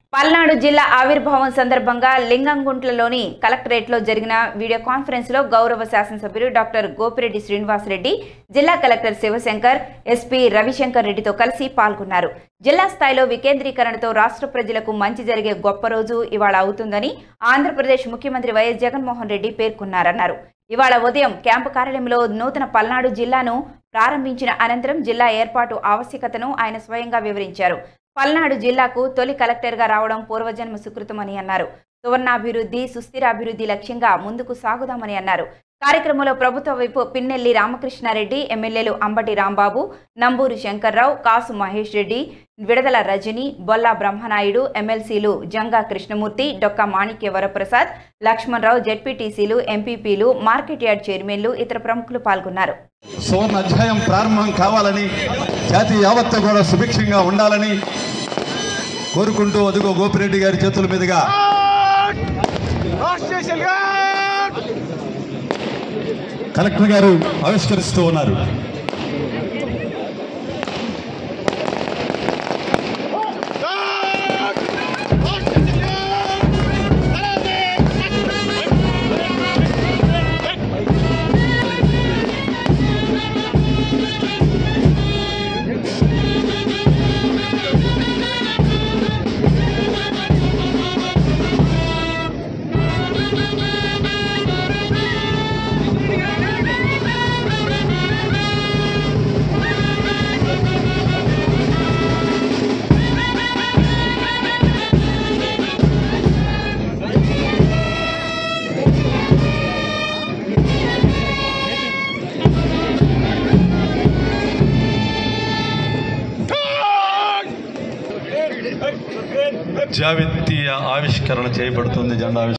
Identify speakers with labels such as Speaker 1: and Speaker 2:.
Speaker 1: పల్నాడు జిల్లా ఆవిర్భావం సందర్భంగా లింగంగుంట్లలోని కలెక్టరేట్లో జరిగిన వీడియో కాన్ఫరెన్స్లో గౌరవ శాసనసభ్యులు డాక్టర్ గోపిరెడ్డి శ్రీనివాసరెడ్డి జిల్లా కలెక్టర్ శివశంకర్ ఎస్పీ రవిశంకర్ రెడ్డితో కలిసి పాల్గొన్నారు జిల్లా స్థాయిలో వికేంద్రీకరణతో రాష్ట్ర ప్రజలకు మంచి జరిగే గొప్ప రోజు ఇవాళ అవుతుందని ఆంధ్రప్రదేశ్ ముఖ్యమంత్రి వైఎస్ జగన్మోహన్ రెడ్డి పేర్కొన్నారన్నారు ఇవాళ ఉదయం క్యాంపు కార్యాలయంలో నూతన పల్నాడు జిల్లాను ప్రారంభించిన అనంతరం జిల్లా ఏర్పాటు ఆవశ్యకతను ఆయన స్వయంగా వివరించారు పల్నాడు జిల్లాకు తొలి కలెక్టర్గా రావడం పూర్వజన్మ సుకృతమని అన్నారు సువర్ణాభివృద్ధి సుస్థిరాభివృద్ధి లక్ష్యంగా ముందుకు సాగుదామని అన్నారు కార్యక్రమంలో ప్రభుత్వ వైపు పిన్నెల్లి రామకృష్ణారెడ్డి ఎమ్మెల్యేలు అంబటి రాంబాబు నంబూరు శంకర్రావు కాసు మహేష్ రెడ్డి విడదల రజని బొల్లా బ్రహ్మనాయుడు ఎమ్మెల్సీలు జంగా కృష్ణమూర్తి డొక్క మాణిక్య వరప్రసాద్ లక్ష్మణరావు జెడ్పీటీసీలు ఎంపీపీలు మార్కెట్ యార్డ్ చైర్మన్లు ఇతర ప్రముఖులు పాల్గొన్నారు
Speaker 2: సువర్ణ అధ్యాయం ప్రారంభం కావాలని జాతి యావత్తు కూడా సుభిక్షంగా ఉండాలని కోరుకుంటూ అదిగో గోపిరెడ్డి గారి చేతుల మీదుగా కలెక్టర్ గారు ఆవిష్కరిస్తూ ఉన్నారు జావిత్య ఆవిష్కరణ చేయబడుతుంది జెండా ఆవిష్కరణ